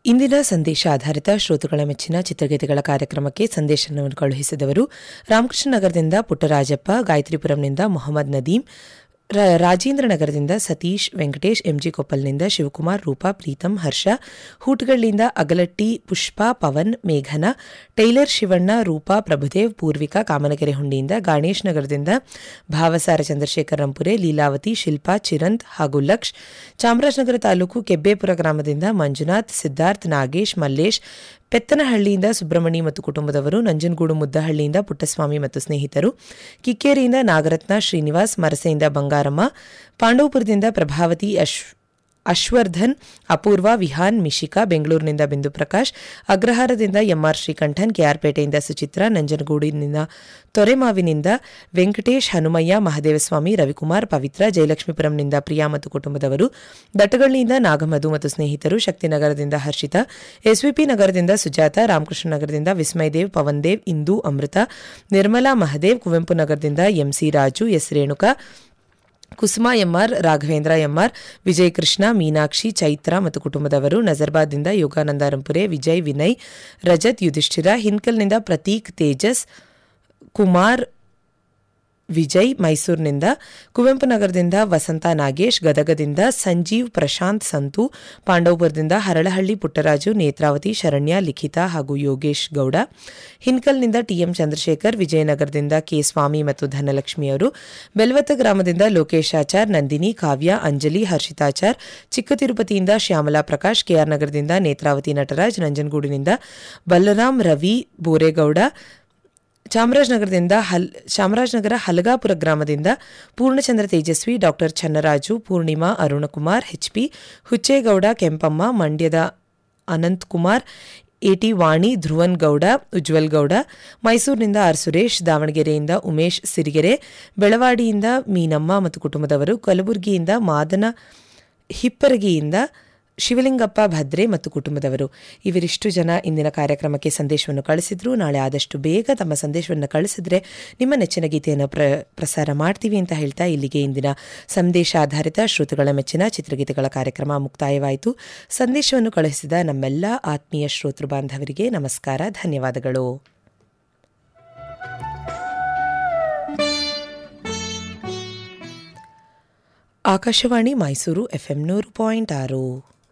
ಇಂದಿನ ಸಂದೇಶ ಆಧಾರಿತ ಶ್ರೋತೃಗಳ ಮೆಚ್ಚಿನ ಚಿತ್ರಗೀತೆಗಳ ಕಾರ್ಯಕ್ರಮಕ್ಕೆ ಸಂದೇಶವನ್ನು ಕಳುಹಿಸಿದವರು ರಾಮಕೃಷ್ಣ ನಗರದಿಂದ ಪುಟ್ಟರಾಜಪ್ಪ ಗಾಯತ್ರಿಪುರಂನಿಂದ ಮೊಹಮ್ಮದ್ ನದೀಂ ರ- ರಾಜೇಂದ್ರ ನಗರದಿಂದ ಸತೀಶ್ ವೆಂಕಟೇಶ್ ಎಂಜಿ ಕೊಪ್ಪಲ್ನಿಂದ ಶಿವಕುಮಾರ್ ರೂಪಾ ಪ್ರೀತಂ ಹರ್ಷ ಹೂಟ್ಗಳಿಂದ ಅಗಲಟ್ಟಿ ಪುಷ್ಪಾ ಪವನ್ ಮೇಘನ ಟೈಲರ್ ಶಿವಣ್ಣ ರೂಪಾ ಪ್ರಭುದೇವ್ ಪೂರ್ವಿಕಾ ಕಾಮನಗೆರೆ ಹುಂಡಿಯಿಂದ ಗಾಣೇಶ್ ನಗರದಿಂದ ಭಾವಸಾರ ಚಂದ್ರಶೇಖರ್ ರಂಪುರೆ ಲೀಲಾವತಿ ಶಿಲ್ಪಾ ಚಿರಂತ್ ಹಾಗೂ ಲಕ್ಷ್ ಚಾಮರಾಜನಗರ ತಾಲೂಕು ಕೆಬ್ಬೇಪುರ ಗ್ರಾಮದಿಂದ ಮಂಜುನಾಥ್ ಸಿದ್ಧಾರ್ಥ್ ನಾಗೇಶ್ ಮಲ್ಲೇಶ್ ಪೆತ್ತನಹಳ್ಳಿಯಿಂದ ಸುಬ್ರಹ್ಮಣಿ ಮತ್ತು ಕುಟುಂಬದವರು ನಂಜನಗೂಡು ಮುದ್ದಹಳ್ಳಿಯಿಂದ ಪುಟ್ಟಸ್ವಾಮಿ ಮತ್ತು ಸ್ನೇಹಿತರು ಕಿಕ್ಕೇರಿಯಿಂದ ನಾಗರತ್ನ ಶ್ರೀನಿವಾಸ್ ಮರಸೆಯಿಂದ ಬಂಗಾರಮ್ಮ ಪಾಂಡವಪುರದಿಂದ ಪ್ರಭಾವತಿ ಅಶ್ ಅಶ್ವರ್ಧನ್ ಅಪೂರ್ವ ವಿಹಾನ್ ಮಿಶಿಕಾ ಬೆಂಗಳೂರಿನಿಂದ ಬಿಂದು ಪ್ರಕಾಶ್ ಅಗ್ರಹಾರದಿಂದ ಎಂಆರ್ ಶ್ರೀಕಂಠನ್ ಕೆಆರ್ಪೇಟೆಯಿಂದ ಸುಚಿತ್ರಾ ನಂಜನಗೂಡಿನಿಂದ ತೊರೆಮಾವಿನಿಂದ ವೆಂಕಟೇಶ್ ಹನುಮಯ್ಯ ಮಹದೇವಸ್ವಾಮಿ ರವಿಕುಮಾರ್ ಪವಿತ್ರ ಜಯಲಕ್ಷ್ಮೀಪುರಂನಿಂದ ಪ್ರಿಯಾ ಮತ್ತು ಕುಟುಂಬದವರು ದಟ್ಟಗಳ್ಳಿಯಿಂದ ನಾಗಮಧು ಮತ್ತು ಸ್ನೇಹಿತರು ಶಕ್ತಿನಗರದಿಂದ ಹರ್ಷಿತಾ ಎಸ್ವಿಪಿ ನಗರದಿಂದ ಸುಜಾತ ರಾಮಕೃಷ್ಣ ನಗರದಿಂದ ವಿಸ್ಮಯ್ ದೇವ್ ಪವನ್ ದೇವ್ ಇಂದು ಅಮೃತ ನಿರ್ಮಲಾ ಮಹದೇವ್ ಕುವೆಂಪು ನಗರದಿಂದ MC Raju S Renuka Kusuma MR Raghavendra MR Vijay Krishna Meenakshi Chaitra ಮತ್ತು ಕುಟುಂಬದವರು ನಜರ್ಬಾದ್ನಿಂದ ಯೋಗಾನಂದ ರಂಪುರೆ ವಿಜಯ್ ವಿನಯ್ ರಜತ್ ಯುಧಿಷ್ಠಿರ ಹಿನ್ಕಲ್ನಿಂದ ಪ್ರತೀಕ್ ತೇಜಸ್ ಕುಮಾರ್ ವಿಜಯ್ ಮೈಸೂರಿನಿಂದ ಕುವೆಂಪು ನಗರದಿಂದ ವಸಂತ ನಾಗೇಶ್ ಗದಗದಿಂದ ಸಂಜೀವ್ ಪ್ರಶಾಂತ್ ಸಂತು ಪಾಂಡವಪುರದಿಂದ ಹರಳಹಳ್ಳಿ ಪುಟ್ಟರಾಜು ನೇತ್ರಾವತಿ ಶರಣ್ಯ ಲಿಖಿತಾ ಹಾಗೂ ಯೋಗೇಶ್ ಗೌಡ ಹಿನ್ಕಲ್ನಿಂದ ಟಿಎಂ ಚಂದ್ರಶೇಖರ್ ವಿಜಯನಗರದಿಂದ ಕೆ ಸ್ವಾಮಿ ಮತ್ತು ಧನಲಕ್ಷ್ಮಿಯವರು ಬೆಲ್ವತ್ತ ಗ್ರಾಮದಿಂದ ಲೋಕೇಶ್ ಆಚಾರ್ ನಂದಿನಿ ಕಾವ್ಯ ಅಂಜಲಿ ಹರ್ಷಿತಾಚಾರ್ ಚಿಕ್ಕ ತಿರುಪತಿಯಿಂದ ಶ್ಯಾಮಲಾ ಪ್ರಕಾಶ್ ಕೆಆರ್ ನಗರದಿಂದ ನೇತ್ರಾವತಿ ನಟರಾಜ್ ನಂಜನಗೂಡಿನಿಂದ ಬಲರಾಮ್ ರವಿ ಬೋರೇಗೌಡ ಚಾಮರಾಜನಗರದಿಂದ ಹಲ್ ಚಾಮರಾಜನಗರ ಹಲಗಾಪುರ ಗ್ರಾಮದಿಂದ ಪೂರ್ಣಚಂದ್ರ ತೇಜಸ್ವಿ ಡಾಕ್ಟರ್ ಚನ್ನರಾಜು ಪೂರ್ಣಿಮಾ ಅರುಣಕುಮಾರ್ ಎಚ್ಪಿ ಹುಚ್ಚೇಗೌಡ ಕೆಂಪಮ್ಮ ಮಂಡ್ಯದ ಅನಂತ್ ಕುಮಾರ್ ಎಟಿ ವಾಣಿ ಧ್ರುವನ್ ಗೌಡ ಉಜ್ವಲ್ ಗೌಡ ಮೈಸೂರಿನಿಂದ ಆರ್ ಸುರೇಶ್ ದಾವಣಗೆರೆಯಿಂದ ಉಮೇಶ್ ಸಿರಿಗೆರೆ ಬೆಳವಾಡಿಯಿಂದ ಮೀನಮ್ಮ ಮತ್ತು ಕುಟುಂಬದವರು ಕಲಬುರಗಿಯಿಂದ ಮಾದನ ಹಿಪ್ಪರಗಿಯಿಂದ ಶಿವಲಿಂಗಪ್ಪ ಭದ್ರೆ ಮತ್ತು ಕುಟುಂಬದವರು ಇವರಿಷ್ಟು ಜನ ಇಂದಿನ ಕಾರ್ಯಕ್ರಮಕ್ಕೆ ಸಂದೇಶವನ್ನು ಕಳಿಸಿದ್ರು ನಾಳೆ ಆದಷ್ಟು ಬೇಗ ತಮ್ಮ ಸಂದೇಶವನ್ನು ಕಳಿಸಿದ್ರೆ ನಿಮ್ಮ ನೆಚ್ಚಿನ ಗೀತೆಯನ್ನು ಪ್ರ ಪ್ರಸಾರ ಮಾಡ್ತೀವಿ ಅಂತ ಹೇಳ್ತಾ ಇಲ್ಲಿಗೆ ಇಂದಿನ ಸಂದೇಶ ಆಧಾರಿತ ಶ್ರೋತೃಗಳ ಮೆಚ್ಚಿನ ಚಿತ್ರಗೀತೆಗಳ ಕಾರ್ಯಕ್ರಮ ಮುಕ್ತಾಯವಾಯಿತು ಸಂದೇಶವನ್ನು ಕಳುಹಿಸಿದ ನಮ್ಮೆಲ್ಲ ಆತ್ಮೀಯ ಶ್ರೋತೃ ಬಾಂಧವರಿಗೆ ನಮಸ್ಕಾರ ಧನ್ಯವಾದಗಳು ಆಕಾಶವಾಣಿ ಮೈಸೂರು ಎಫ್ಎಂ ನೂರು ಪಾಯಿಂಟ್ ಆರು